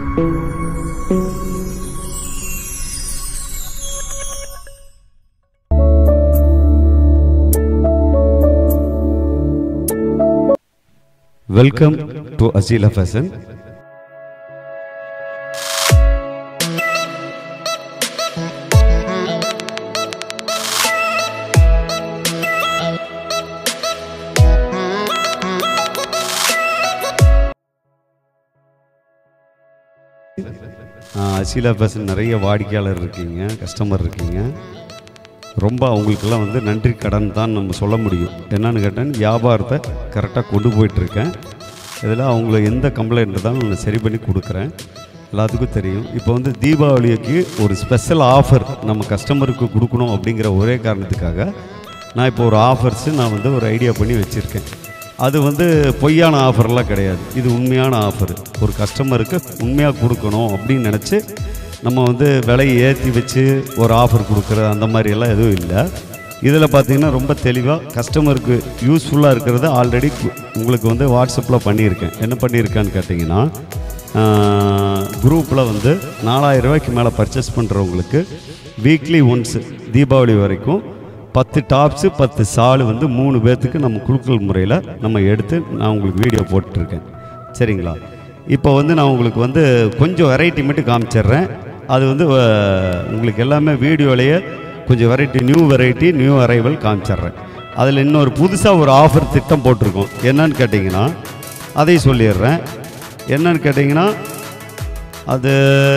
welcome to Aseela fashion Aseela fashion நிறைய வாடிக்கையாளர் இருக்கீங்க கஸ்டமர் இருக்கீங்க ரொம்ப அவங்களுக்கெல்லாம் வந்து நன்றி கடன் தான் நம்ம சொல்ல முடியும் என்னன்னு கேட்டேன் வியாபாரத்தை கரெக்டாக கொண்டு போயிட்டுருக்கேன் இதில் அவங்கள எந்த கம்ப்ளைண்ட் இருந்தாலும் நான் சரி பண்ணி கொடுக்குறேன் எல்லாத்துக்கும் தெரியும் இப்போ வந்து தீபாவளிக்கு ஒரு ஸ்பெஷல் ஆஃபர் நம்ம கஸ்டமருக்கு கொடுக்கணும் அப்படிங்கிற ஒரே காரணத்துக்காக நான் இப்போ ஒரு ஆஃபர்ஸு நான் வந்து ஒரு ஐடியா பண்ணி வச்சுருக்கேன் அது வந்து பொய்யான ஆஃபர்லாம் கிடையாது இது உண்மையான ஆஃபர் ஒரு கஸ்டமருக்கு உண்மையாக கொடுக்கணும் அப்படின்னு நினச்சி நம்ம வந்து விலையை ஏற்றி வச்சு ஒரு ஆஃபர் கொடுக்குற அந்த மாதிரி எல்லாம் எதுவும் இல்லை இதில் பார்த்தீங்கன்னா ரொம்ப தெளிவாக கஸ்டமருக்கு யூஸ்ஃபுல்லாக இருக்கிறத ஆல்ரெடி உங்களுக்கு வந்து வாட்ஸ்அப்பில் பண்ணியிருக்கேன் என்ன பண்ணியிருக்கேன்னு கேட்டிங்கன்னா குரூப்பில் வந்து நாலாயிரம் ரூபாய்க்கு மேலே பர்ச்சேஸ் பண்ணுறவங்களுக்கு வீக்லி ஒன்ஸ் தீபாவளி வரைக்கும் பத்து டாப்ஸு பத்து சாலு வந்து மூணு பேர்த்துக்கு நம்ம குழுக்கள் முறையில் நம்ம எடுத்து நான் உங்களுக்கு வீடியோ போட்டுட்ருக்கேன் சரிங்களா இப்போ வந்து நான் உங்களுக்கு வந்து கொஞ்சம் வெரைட்டி மட்டும் காமிச்சிடுறேன் அது வந்து அஹ், உங்களுக்கு எல்லாமே வீடியோலேயே கொஞ்சம் variety new variety new arrival காமிச்சிடுறேன் அதில் இன்னொரு புதுசாக ஒரு ஆஃபர் திட்டம் போட்டிருக்கோம் என்னன்னு கேட்டிங்கன்னா அதையும் சொல்லிடுறேன் என்னன்னு கேட்டிங்கன்னா அது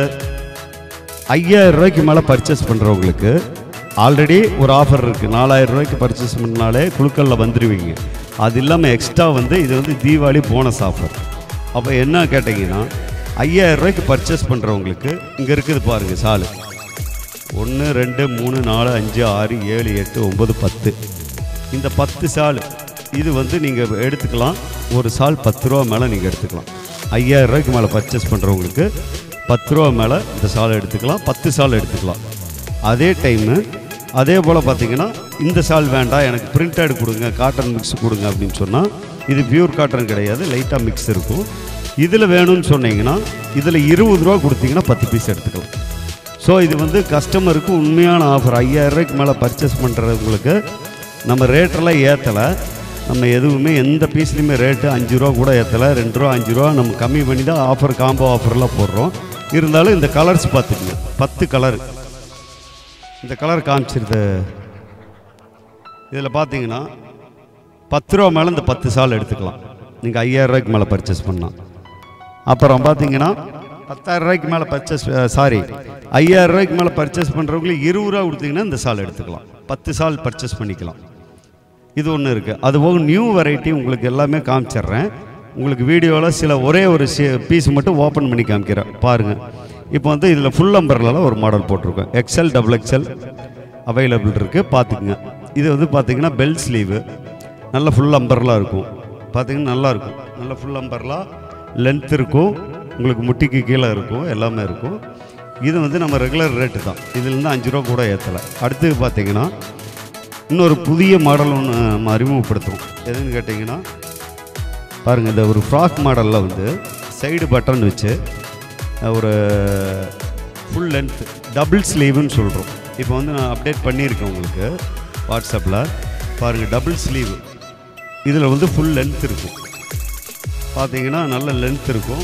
ஐயாயிரம் ரூபாய்க்கு மேலே பர்ச்சேஸ் பண்ணுறவங்களுக்கு ஆல்ரெடி ஒரு ஆஃபர் இருக்குது நாலாயிரம் ரூபாய்க்கு பர்ச்சேஸ் பண்ணாலே குழுக்களில் வந்துடுவீங்க அது இல்லாமல் எக்ஸ்ட்ரா வந்து இது வந்து தீபாவளி போனஸ் ஆஃபர் அப்போ என்ன கேட்டிங்கன்னா ஐயாயிரம் ரூபாய்க்கு பர்ச்சேஸ் பண்ணுறவங்களுக்கு இங்கே இருக்குது பாருங்கள் சாலு ஒன்று ரெண்டு மூணு நாலு அஞ்சு ஆறு ஏழு எட்டு ஒம்பது பத்து இந்த பத்து சால் இது வந்து நீங்கள் எடுத்துக்கலாம் ஒரு சால் பத்து ரூபா மேலே நீங்கள் எடுத்துக்கலாம் ஐயாயிரம் ரூபாய்க்கு மேலே பர்ச்சேஸ் பண்ணுறவங்களுக்கு பத்து ரூபா மேலே இந்த சால் எடுத்துக்கலாம் பத்து சால் எடுத்துக்கலாம் அதே டைமு அதே போல் பார்த்தீங்கன்னா இந்த சால் வேண்டாம் எனக்கு பிரிண்டட் கொடுங்க காட்டன் மிக்ஸ் கொடுங்க அப்படின்னு சொன்னால் இது பியூர் காட்டன் கிடையாது லைட்டாக மிக்ஸ் இருக்கும் இதில் வேணும்னு சொன்னீங்கன்னா இதில் இருபது ரூபா கொடுத்தீங்கன்னா பத்து பீஸ் எடுத்துக்கலாம் ஸோ இது வந்து கஸ்டமருக்கு உண்மையான ஆஃபர் ஐயாயிரம் ரூபாய்க்கு மேலே பர்ச்சேஸ் பண்ணுறவங்களுக்கு நம்ம ரேட்டெல்லாம் ஏற்றலை நம்ம எதுவுமே எந்த பீஸ்லையுமே ரேட்டு அஞ்சு ரூபா கூட ஏற்றலை ரெண்டு ரூபா அஞ்சு ரூபா நம்ம கம்மி பண்ணி தான் ஆஃபர் காம்போ ஆஃபர்லாம் போடுறோம் இருந்தாலும் இந்த கலர்ஸ் பார்த்துக்குங்க பத்து கலர் இந்த கலர் காமிச்சிருது இதில் பார்த்தீங்கன்னா பத்து ரூபா மேலே இந்த பத்து சால் எடுத்துக்கலாம் நீங்கள் ஐயாயிரம் ரூபாய்க்கு மேலே பர்ச்சேஸ் பண்ணலாம் அப்புறம் பார்த்தீங்கன்னா பத்தாயிரம் ரூபாய்க்கு மேலே பர்ச்சேஸ் சாரி ஐயாயிரம் ரூபாய்க்கு மேலே பர்ச்சேஸ் பண்ணுறவங்களுக்கு இருபது ரூபா கொடுத்தீங்கன்னா இந்த சால் எடுத்துக்கலாம் பத்து சால் பர்ச்சேஸ் பண்ணிக்கலாம் இது ஒன்று இருக்குது அது போக நியூ வெரைட்டி உங்களுக்கு எல்லாமே காமிச்சிடுறேன் உங்களுக்கு வீடியோவில் சில ஒரே ஒரு பீஸ் மட்டும் ஓப்பன் பண்ணி காமிக்கிறேன் பாருங்கள் இப்போ வந்து இதில் ஃபுல் அம்பர்லால ஒரு மாடல் போட்டிருக்கோம் எக்ஸல் டபுள் எக்ஸல் அவைலபிள் இருக்குது பார்த்துக்குங்க இது வந்து பார்த்தீங்கன்னா பெல் ஸ்லீவு நல்ல ஃபுல் அம்பர்லாம் இருக்கும் பார்த்தீங்கன்னா நல்லா இருக்கும் நல்ல ஃபுல் அம்பர்லாம் லென்த் இருக்கும் உங்களுக்கு முட்டிக்கு கீழே இருக்கும் எல்லாமே இருக்கும் இது வந்து நம்ம ரெகுலர் ரேட்டு தான் இதுலேருந்து அஞ்சு ரூபா கூட ஏற்றலை அடுத்து பார்த்தீங்கன்னா இன்னொரு புதிய மாடல் ஒன்று நம்ம அறிமுகப்படுத்துவோம் எதுன்னு கேட்டிங்கன்னா பாருங்கள் இந்த ஒரு ஃப்ராக் மாடலில் வந்து சைடு பட்டன் வச்சு அஹ், ஒரு ஃபுல் லென்த் டபுள் ஸ்லீவுன்னு சொல்கிறோம் இப்போ வந்து நான் அப்டேட் பண்ணியிருக்கேன் உங்களுக்கு வாட்ஸ்அப்பில் பாருங்கள் டபுள் ஸ்லீவ் இதில் வந்து ஃபுல் லென்த் இருக்கும் பார்த்தீங்கன்னா நல்ல லென்த் இருக்கும்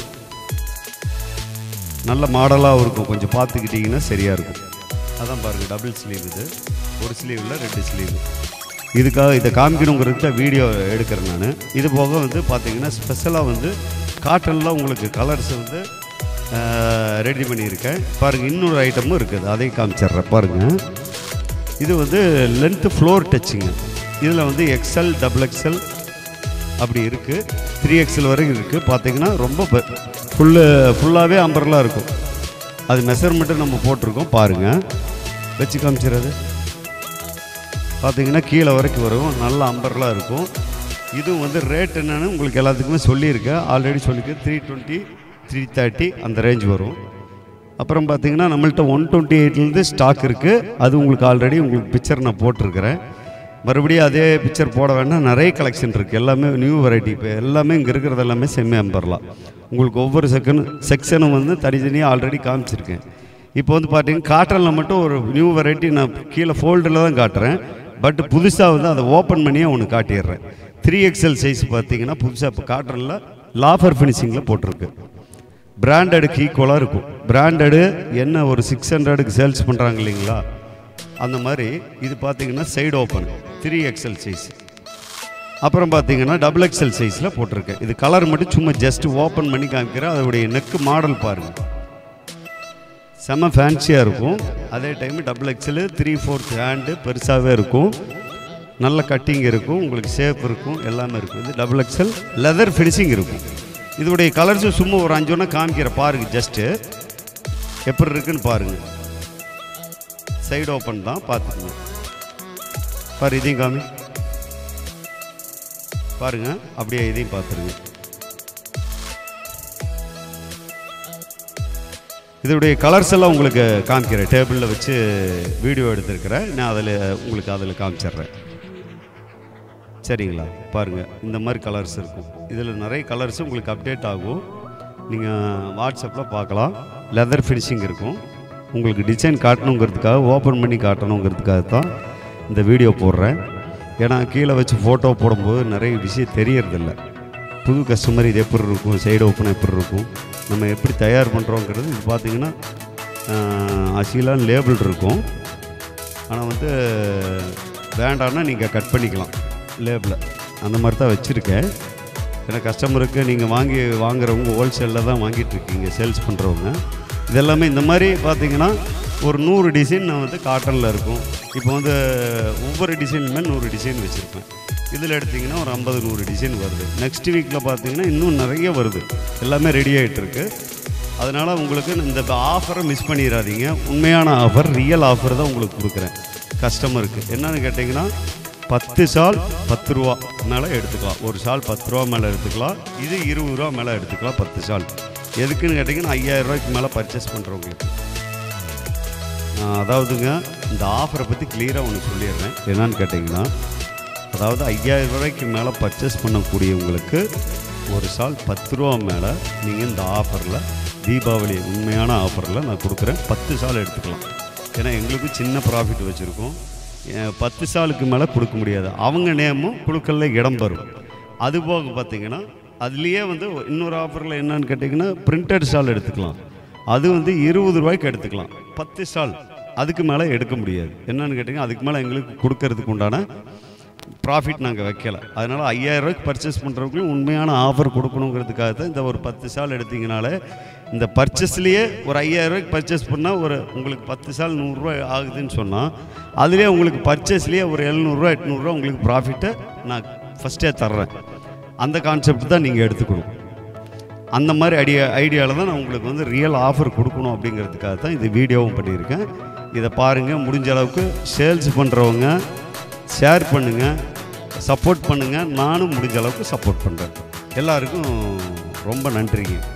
நல்ல மாடலாகவும் இருக்கும் கொஞ்சம் பார்த்துக்கிட்டிங்கன்னா சரியாக இருக்கும் அதான் பாருங்கள் டபுள் ஸ்லீவ் இது ஒரு ஸ்லீவில் ரெண்டு ஸ்லீவ் இதுக்காக இதை காமிக்கணுங்கிறது தான் வீடியோ எடுக்கிறேன் நான் இது போக வந்து பார்த்தீங்கன்னா ஸ்பெஷலாக வந்து காட்டனில் உங்களுக்கு கலர்ஸ் வந்து ரெடி பண்ணியிருக்கேன் பாருங்கள் இன்னொரு ஐட்டமும் இருக்குது அதையும் காமிச்சிட்றேன் பாருங்கள் இது வந்து லென்த்து ஃப்ளோர் டச்சுங்க இதில் வந்து எக்ஸல் டபுள் எக்ஸல் அப்படி இருக்குது த்ரீ எக்ஸல் வரைக்கும் இருக்குது பார்த்தீங்கன்னா ரொம்ப ஃபுல்லு ஃபுல்லாகவே அம்பர்லாம் இருக்கும் அது மெஷர்மெண்ட்டு நம்ம போட்டிருக்கோம் பாருங்கள் வச்சு காமிச்சிடுறது பார்த்தீங்கன்னா கீழே வரைக்கும் வரும் நல்ல அம்பர்லாம் இருக்கும் இதுவும் வந்து ரேட் என்னன்னு உங்களுக்கு எல்லாத்துக்குமே சொல்லியிருக்கேன் ஆல்ரெடி சொல்லியிருக்கேன் த்ரீ டுவெண்ட்டி த்ரீ தேர்ட்டி அந்த ரேஞ்ச் வரும் அப்புறம் பார்த்தீங்கன்னா நம்மள்ட்ட ஒன் டுவெண்ட்டி எயிட்லேருந்து ஸ்டாக் இருக்குது அது உங்களுக்கு ஆல்ரெடி உங்களுக்கு பிக்சர் நான் போட்டிருக்கிறேன் மறுபடியும் அதே பிக்சர் போட வேண்டாம் நிறைய கலெக்ஷன் இருக்குது எல்லாமே நியூ வெரைட்டி இப்போ எல்லாமே இங்கே இருக்கிறது எல்லாமே செம்மி அம்பர்லாம் உங்களுக்கு ஒவ்வொரு செகண்ட் செக்ஷனும் வந்து தனித்தனியாக ஆல்ரெடி காமிச்சிருக்கேன் இப்போ வந்து பார்த்தீங்கன்னா காட்டனில் மட்டும் ஒரு நியூ வெரைட்டி நான் கீழே ஃபோல்டில் தான் காட்டுறேன் பட் புதுசாக வந்து அதை ஓப்பன் பண்ணியே ஒன்று காட்டிடுறேன் த்ரீ எக்ஸல் சைஸ் பார்த்தீங்கன்னா புதுசாக இப்போ காட்டனில் லாஃபர் ஃபினிஷிங்கில் போட்டிருக்கு பிராண்டடுக்கு ஈக்குவலாக இருக்கும் பிராண்டடு என்ன ஒரு சிக்ஸ் ஹண்ட்ரடுக்கு சேல்ஸ் பண்ணுறாங்க இல்லைங்களா அந்த மாதிரி இது பார்த்தீங்கன்னா side open three XL size அப்புறம் பார்த்தீங்கன்னா டபுள் எக்ஸல் சைஸில் போட்டிருக்கேன் இது கலர் மட்டும் சும்மா ஜஸ்ட் ஓப்பன் பண்ணி காமிக்கிறேன் அதோடைய நெக்கு மாடல் பாருங்கள் செம்ம ஃபேன்சியாக இருக்கும் அதே time double XL three fourth hand பெருசாகவே இருக்கும் நல்ல கட்டிங் இருக்கும் உங்களுக்கு ஷேப் இருக்கும் எல்லாமே இருக்கும் இது டபுள் எக்ஸல் லெதர் ஃபினிஷிங் இருக்கும் இதோடைய கலர்ஸும் சும்மா ஒரு அஞ்சு ஒன்றா காமிக்கிற பாருங்க ஜஸ்ட்டு எப்படி இருக்குன்னு பாருங்கள் சைடு ஓப்பன் தான் பார்த்துக்கோங்க பாரு இதையும் காமி பாருங்க அப்படியே இதையும் பார்த்துருங்க இதோடைய கலர்ஸ் எல்லாம் உங்களுக்கு காமிக்கிறேன் டேபிளில் வச்சு வீடியோ எடுத்திருக்கிறேன் நான் அதில் உங்களுக்கு அதில் காமிச்சிடுறேன் சரிங்களா பாருங்கள் இந்த மாதிரி கலர்ஸ் இருக்கும் இதில் நிறைய கலர்ஸ் உங்களுக்கு அப்டேட் ஆகும் நீங்கள் வாட்ஸ்அப்பில் பார்க்கலாம் லெதர் ஃபினிஷிங் இருக்கும் உங்களுக்கு டிசைன் காட்டணுங்கிறதுக்காக ஓப்பன் பண்ணி காட்டணுங்கிறதுக்காக தான் இந்த வீடியோ போடுறேன் ஏன்னா கீழே வச்சு ஃபோட்டோ போடும்போது நிறைய விஷயம் தெரியறதில்ல புது கஸ்டமர் இது எப்படி இருக்கும் சைடு ஓப்பன் எப்படி இருக்கும் நம்ம எப்படி தயார் பண்ணுறோங்கிறது இது பார்த்தீங்கன்னா அசிலான் லேபிள் இருக்கும் ஆனால் வந்து வேண்டான்னா நீங்கள் கட் பண்ணிக்கலாம் லேபிளை அந்த மாதிரி தான் வச்சுருக்கேன் ஏன்னா கஸ்டமருக்கு நீங்கள் வாங்கி வாங்குறவங்க ஹோல்சேலில் தான் வாங்கிட்டு இருக்கீங்க சேல்ஸ் பண்ணுறவங்க இதெல்லாமே இந்த மாதிரி பார்த்தீங்கன்னா ஒரு நூறு டிசைன் நான் வந்து காட்டனில் இருக்கும் இப்போ வந்து ஒவ்வொரு டிசைனுமே நூறு டிசைன் வச்சுருப்பேன் இதில் எடுத்திங்கன்னா ஒரு ஐம்பது நூறு டிசைன் வருது நெக்ஸ்ட் வீக்கில் பார்த்தீங்கன்னா இன்னும் நிறைய வருது எல்லாமே ரெடி ஆகிட்டு இருக்கு அதனால் உங்களுக்கு இந்த ஆஃபரை மிஸ் பண்ணிடாதீங்க உண்மையான ஆஃபர் ரியல் ஆஃபர் தான் உங்களுக்கு கொடுக்குறேன் கஸ்டமருக்கு என்னன்னு கேட்டிங்கன்னா பத்து ஷால் பத்து ரூபா மேலே எடுத்துக்கலாம் ஒரு ஷால் பத்து ரூபா மேலே எடுத்துக்கலாம் இது இருபது ரூபா மேலே எடுத்துக்கலாம் பத்து ஷால் எதுக்குன்னு கேட்டிங்கன்னா ஐயாயிரம் ரூபாய்க்கு மேலே பர்ச்சேஸ் பண்ணுறவங்களுக்கு ஆஹ் அதாவதுங்க இந்த ஆஃபரை பற்றி கிளியராக ஒன்று சொல்லிடுறேன் என்னன்னு கேட்டிங்கன்னா அதாவது ஐயாயிரம் ரூபாய்க்கு மேலே பர்ச்சேஸ் பண்ணக்கூடியவங்களுக்கு ஒரு சால் பத்து ரூபா மேலே நீங்கள் இந்த ஆஃபரில் தீபாவளி உண்மையான ஆஃபரில் நான் கொடுக்குறேன் பத்து சால் எடுத்துக்கலாம் ஏன்னா எங்களுக்கு சின்ன ப்ராஃபிட் வச்சுருக்கோம் அஹ் பத்து சாலுக்கு மேலே கொடுக்க முடியாது அவங்க நேமும் குழுக்களில் இடம் பெறும் அது போக பார்த்தீங்கன்னா அதுலேயே வந்து இன்னொரு ஆஃபரில் என்னன்னு கேட்டிங்கன்னா பிரிண்டட் ஷால் எடுத்துக்கலாம் அது வந்து இருபது ரூபாய்க்கு எடுத்துக்கலாம் பத்து ஸ்டால் அதுக்கு மேலே எடுக்க முடியாது என்னன்னு கேட்டிங்கன்னா அதுக்கு மேலே எங்களுக்கு கொடுக்கறதுக்கு உண்டான ப்ராஃபிட் நாங்கள் வைக்கல அதனால் ஐயாயிரம் ரூபாய்க்கு பர்ச்சேஸ் பண்ணுறவங்களும் உண்மையான ஆஃபர் கொடுக்கணுங்கிறதுக்காக தான் இந்த ஒரு பத்து சால் எடுத்தீங்கனாலே இந்த பர்ச்சேஸ்லேயே ஒரு ஐயாயிரம் ரூபாய்க்கு பர்ச்சேஸ் பண்ணால் ஒரு உங்களுக்கு பத்து சால் நூறுரூவா ஆகுதுன்னு சொன்னால் அதுலேயே உங்களுக்கு பர்ச்சேஸ்லேயே ஒரு எழுநூறுவா எட்நூறுரூவா உங்களுக்கு ப்ராஃபிட்டை நான் ஃபஸ்ட்டே தர்றேன் அந்த கான்செப்ட் தான் நீங்கள் எடுத்துக்கணும் அந்த மாதிரி ஐடியா ஐடியாவில் தான் நான் உங்களுக்கு வந்து ரியல் ஆஃபர் கொடுக்கணும் அப்படிங்கிறதுக்காக தான் இது வீடியோவும் பண்ணியிருக்கேன் இதை பாருங்கள் முடிஞ்ச அளவுக்கு சேல்ஸ் பண்ணுறவங்க ஷேர் பண்ணுங்கள் சப்போர்ட் பண்ணுங்கள் நானும் முடிஞ்ச அளவுக்கு சப்போர்ட் பண்ணுறேன் எல்லாருக்கும் ரொம்ப நன்றிங்க